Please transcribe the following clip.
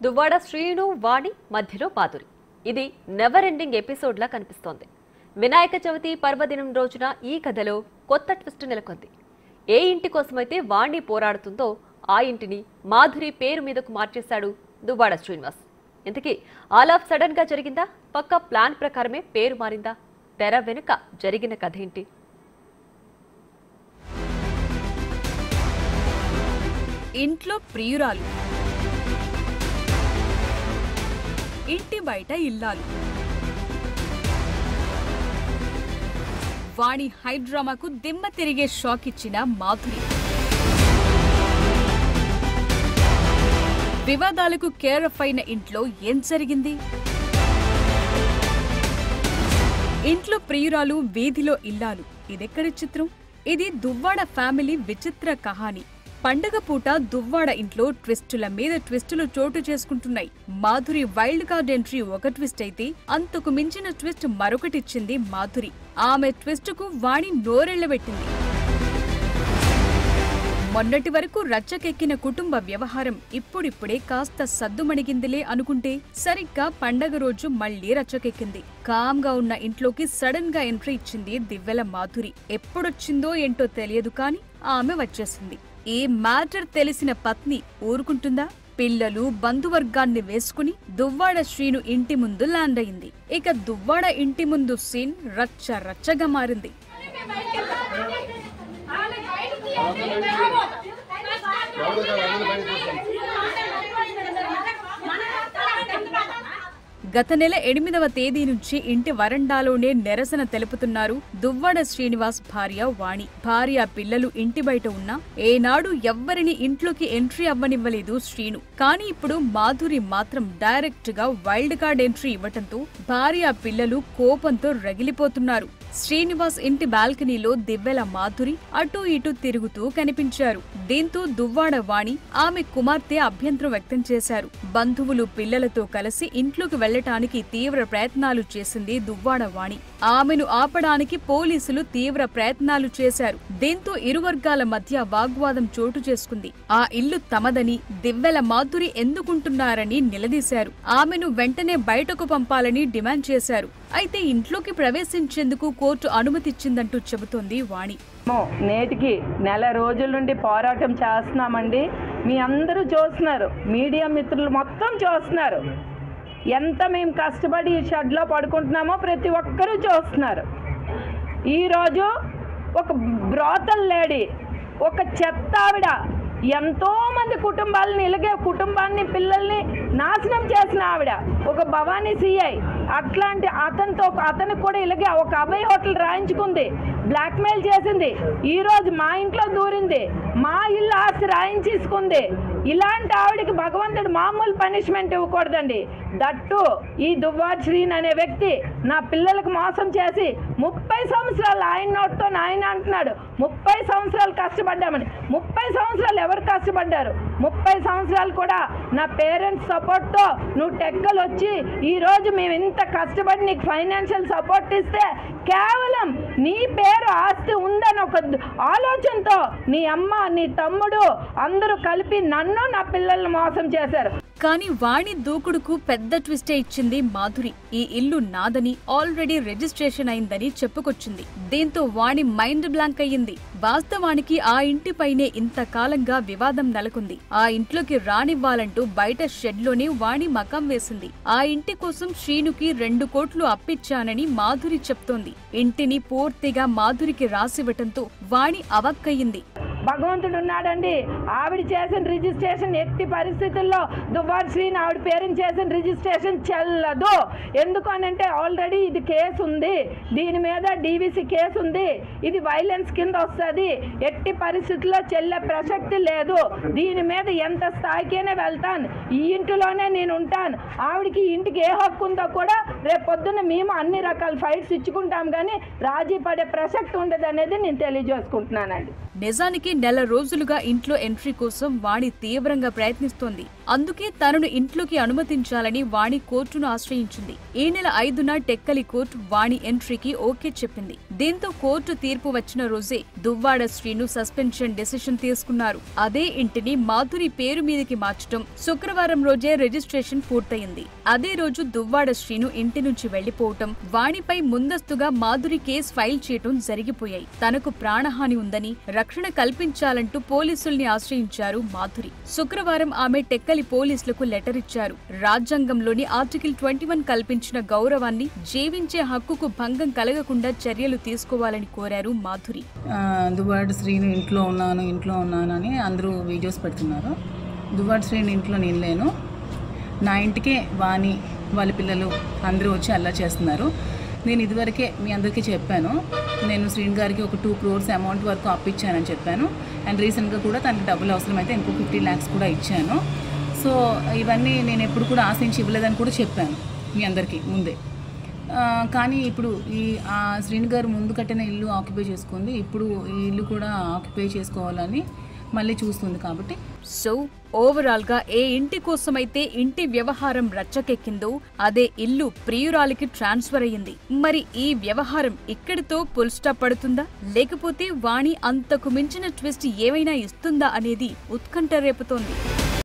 దువ్వాడ శ్రీను వాణి మధ్యలో పాదురి ఇది never ending ఎపిసోడ్లా కనిపిస్తోంది వినాయక చవితి పర్వదినం రోజున ఈ కథలో కొత్త ట్విస్ట్ నెలకొంది ఏ ఇంటి కోసమైతే వాణి పోరాడుతుందో ఆ ఇంటిని మాధురి పేరు మీదకు మార్చేశాడు దువ్వాడ శ్రీనివాస్ ఇంతకీ ఆల్ ఆఫ్ సడన్ గా జరిగిందా పక్క ప్లాన్ ప్రకారమే పేరు మారిందా తెర వెనుక జరిగిన కథ ఏంటి ఇంట్లో ప్రియురాలు ఇంటి బయట ఇల్లాలు వాణి హైడ్రామాకు దిమ్మ తిరిగే షాక్ ఇచ్చిన మాధురి వివాదాలకు కేర్ ఆఫ్ అయిన ఇంట్లో ఏం జరిగింది ఇంట్లో ప్రియురాలు వీధిలో ఇల్లాలు ఇదెక్కడి చిత్రం ఇది దువ్వాడ ఫ్యామిలీ విచిత్ర కహాని పండగ పూట దువ్వాడ ఇంట్లో ట్విస్టుల మీద ట్విస్టులు చోటు చేసుకుంటున్నాయి మాధురి వైల్డ్ కార్డ్ ఎంట్రీ ఒక ట్విస్ట్ అయితే అంతకు మించిన ట్విస్ట్ మరొకటిచ్చింది మాధురి ఆమె ట్విస్టుకు వాణి నోరెళ్లబెట్టింది మొన్నటి వరకు రచ్చకెక్కిన కుటుంబ వ్యవహారం ఇప్పుడిప్పుడే కాస్త సద్దుమణిగిందిలే అనుకుంటే సరిగ్గా పండగ రోజు మళ్లీ రచ్చకెక్కింది కామ్గా ఉన్న ఇంట్లోకి సడన్ గా ఎంట్రీ ఇచ్చింది దివ్వెల మాధురి ఎప్పుడొచ్చిందో ఏంటో తెలియదు కాని ఆమె వచ్చేసింది ఈ మ్యాటర్ తెలిసిన పత్ని ఊరుకుంటుందా పిల్లలు బంధువర్గాన్ని వేసుకుని దువ్వాడ శ్రీను ఇంటి ముందు ల్యాండ్ అయింది ఇక దువ్వాడ ఇంటి ముందు సీన్ రచ్చ రచ్చగా మారింది గత నెల ఎనిమిదవ తేదీ నుంచి ఇంటి వరండాలోనే నిరసన తెలుపుతున్నారు దువ్వాడ శ్రీనివాస్ భార్య వాణి భార్య పిల్లలు ఇంటి బయట ఉన్నా ఏనాడు ఎవ్వరిని ఇంట్లోకి ఎంట్రీ అవ్వనివ్వలేదు శ్రీను కానీ ఇప్పుడు మాధురి మాత్రం డైరెక్ట్ గా వైల్డ్ కార్డ్ ఎంట్రీ ఇవ్వటంతో భార్య పిల్లలు కోపంతో రగిలిపోతున్నారు శ్రీనివాస్ ఇంటి బాల్కనీలో దివ్వెల మాధురి అటూ ఇటూ తిరుగుతూ కనిపించారు దీంతో దువ్వాడ వాణి ఆమె కుమార్తె అభ్యంతరం వ్యక్తం చేశారు బంధువులు పిల్లలతో కలిసి ఇంట్లోకి వెళ్లటానికి తీవ్ర ప్రయత్నాలు చేసింది దువ్వాడ వాణి ఆమెను ఆపడానికి పోలీసులు తీవ్ర ప్రయత్నాలు చేశారు దీంతో ఇరు వర్గాల మధ్య వాగ్వాదం చోటు చేసుకుంది ఆ ఇల్లు తమదని దివ్వెల మాధురి ఎందుకుంటున్నారని నిలదీశారు ఆమెను వెంటనే బయటకు పంపాలని డిమాండ్ చేశారు అయితే ఇంట్లోకి ప్రవేశించేందుకు కోర్టు అనుమతిచ్చిందంటూ చెబుతోంది వాణి మేము నేటికి నెల రోజుల నుండి పోరాటం చేస్తున్నామండి మీ అందరూ చూస్తున్నారు మీడియా మిత్రులు మొత్తం చూస్తున్నారు ఎంత మేము కష్టపడి ఈ షెడ్లో పడుకుంటున్నామో ప్రతి ఒక్కరూ చూస్తున్నారు ఈరోజు ఒక బ్రోతల్ లేడీ ఒక చెత్త ఆవిడ ఎంతో మంది కుటుంబాలని ఇలాగే కుటుంబాన్ని పిల్లల్ని నాశనం చేసిన ఆవిడ ఒక భవానీ సిఐ అట్లాంటి అతనితో అతనికి కూడా ఇలాగే ఒక అభయ్ హోటల్ రాయించుకుంది బ్లాక్మెయిల్ చేసింది ఈరోజు మా ఇంట్లో దూరింది మా ఇల్లు ఆస్తి రాయించేసుకుంది ఇలాంటి ఆవిడకి భగవంతుడు మామూలు పనిష్మెంట్ ఇవ్వకూడదండి దట్టు ఈ దువ్వార్ శ్రీన్ అనే వ్యక్తి నా పిల్లలకు మోసం చేసి ముప్పై సంవత్సరాలు ఆయన నోటితో ఆయన అంటున్నాడు ముప్పై సంవత్సరాలు కష్టపడ్డామని ముప్పై సంవత్సరాలు ఎవరు కష్టపడ్డారు ముప్పై సంవత్సరాలు కూడా నా పేరెంట్స్ సపోర్ట్తో నువ్వు టెక్కలు వచ్చి ఈరోజు మేము ఇంత కష్టపడి నీకు ఫైనాన్షియల్ సపోర్ట్ ఇస్తే కేవలం నీ పేరు ఆస్తి ఉందని ఒక ద- ఆలోచనతో నీ అమ్మ నీ తమ్ముడు అందరూ కలిపి నన్ను నా పిల్లల్ని మోసం చేశారు కానీ వాణి దూకుడుకు పెద్ద ట్విస్టే ఇచ్చింది మాధురి ఈ ఇల్లు నాదని ఆల్రెడీ రిజిస్ట్రేషన్ అయిందని చెప్పుకొచ్చింది దీంతో వాణి మైండ్ బ్లాంక్ అయ్యింది వాస్తవానికి ఆ ఇంటిపైనే ఇంతకాలంగా వివాదం నెలకొంది ఆ ఇంట్లోకి రానివ్వాలంటూ బయట షెడ్లోనే వాణి మకం వేసింది ఆ ఇంటి కోసం శ్రీనుకి రెండు కోట్లు అప్పిచ్చానని మాధురి చెప్తోంది ఇంటిని పూర్తిగా మాధురికి రాసివ్వటంతో వాణి అవక్కయింది భగవంతుడు ఉన్నాడండి ఆవిడ చేసిన రిజిస్ట్రేషన్ ఎట్టి పరిస్థితుల్లో దువ్వార్ శ్రీని ఆవిడ పేరుని చేసిన రిజిస్ట్రేషన్ చెల్లదు ఎందుకు అనంటే ఆల్రెడీ ఇది కేసు ఉంది దీని మీద డీవీసీ కేసు ఉంది ఇది వైలెన్స్ కింద వస్తుంది ఎట్టి పరిస్థితుల్లో చెల్లె ప్రసక్తి లేదు దీని మీద ఎంత స్థాయికైనా వెళ్తాను ఈ ఇంటిలోనే నేను ఉంటాను ఆవిడకి ఈ ఇంటికి ఏ హక్కు ఉందో కూడా రేపు పొద్దున్న మేము అన్ని రకాల ఫైట్స్ ఇచ్చుకుంటాం కానీ రాజీ పడే ప్రసక్తి ఉండదు అనేది నేను తెలియజేసుకుంటున్నానండి నిజానికి నెల రోజులుగా ఇంట్లో ఎంట్రీ కోసం వాణి తీవ్రంగా ప్రయత్నిస్తోంది అందుకే తనను ఇంట్లోకి అనుమతించాలని వాణి కోర్టును ఆశ్రయించింది ఈ నెల ఐదున టెక్కలి కోర్టు వాణి ఎంట్రీకి ఓకే చెప్పింది దీంతో కోర్టు తీర్పు వచ్చిన రోజే దువ్వాడ శ్రీను సస్పెన్షన్ డెసిషన్ తీసుకున్నారు అదే ఇంటిని మాధురి పేరు మీదకి మార్చడం శుక్రవారం రోజే రిజిస్ట్రేషన్ పూర్తయింది అదే రోజు దువ్వాడ శ్రీను ఇంటి నుంచి వెళ్లిపోవటం వాణిపై ముందస్తుగా మాధురి కేసు ఫైల్ చేయటం జరిగిపోయాయి తనకు ప్రాణహాని ఉందని రక్షణ కల్పించాలంటూ పోలీసుల్ని ఆశ్రయించారు మాధురి శుక్రవారం ఆమె టెక్కలి పోలీసులకు లెటర్ ఇచ్చారు రాజ్యాంగంలోని ఆర్టికల్ ట్వంటీ వన్ కల్పించిన గౌరవాన్ని జీవించే హక్కుకు భంగం కలగకుండా చర్యలు తీసుకోవాలని కోరారు మాధురి ఆ, దువ్వాడ శ్రీను ఇంట్లో ఉన్నాను ఇంట్లో ఉన్నాను అని అందరూ వీడియోస్ పెడుతున్నారు దువ్వాడ శ్రీను ఇంట్లో నేను లేను నా ఇంటికే వాణి వాళ్ళ పిల్లలు అందరూ వచ్చి అల్లా చేస్తున్నారు నేను ఇదివరకే మీ అందరికీ చెప్పాను నేను శ్రీను గారికి ఒక టూ క్రోర్స్ అమౌంట్ వరకు అప్పిచ్చానని చెప్పాను అండ్ రీసెంట్గా కూడా తనకి డబ్బులు అవసరమైతే ఇంకో ఫిఫ్టీ ల్యాక్స్ కూడా ఇచ్చాను సో ఇవన్నీ నేను ఎప్పుడు కూడా ఆశించి ఇవ్వలేదని కూడా చెప్పాను మీ అందరికీ ముందే ఆ, కానీ ఇప్పుడు ఈ ఆ శ్రీను గారు ముందు కట్టిన ఇల్లు ఆక్యుపై చేసుకుంది ఇప్పుడు ఈ ఇల్లు కూడా ఆక్యుపై చేసుకోవాలని మళ్ళీ చూస్తుంది కాబట్టి సో ఓవరాల్ గా ఏ ఇంటి కోసమైతే ఇంటి వ్యవహారం రచ్చకెక్కిందో అదే ఇల్లు ప్రియురాలికి ట్రాన్స్ఫర్ అయ్యింది మరి ఈ వ్యవహారం ఇక్కడితో పుల్ స్టాప్ పడుతుందా లేకపోతే వాణి అంతకు మించిన ట్విస్ట్ ఏమైనా ఇస్తుందా అనేది ఉత్కంఠ రేపుతోంది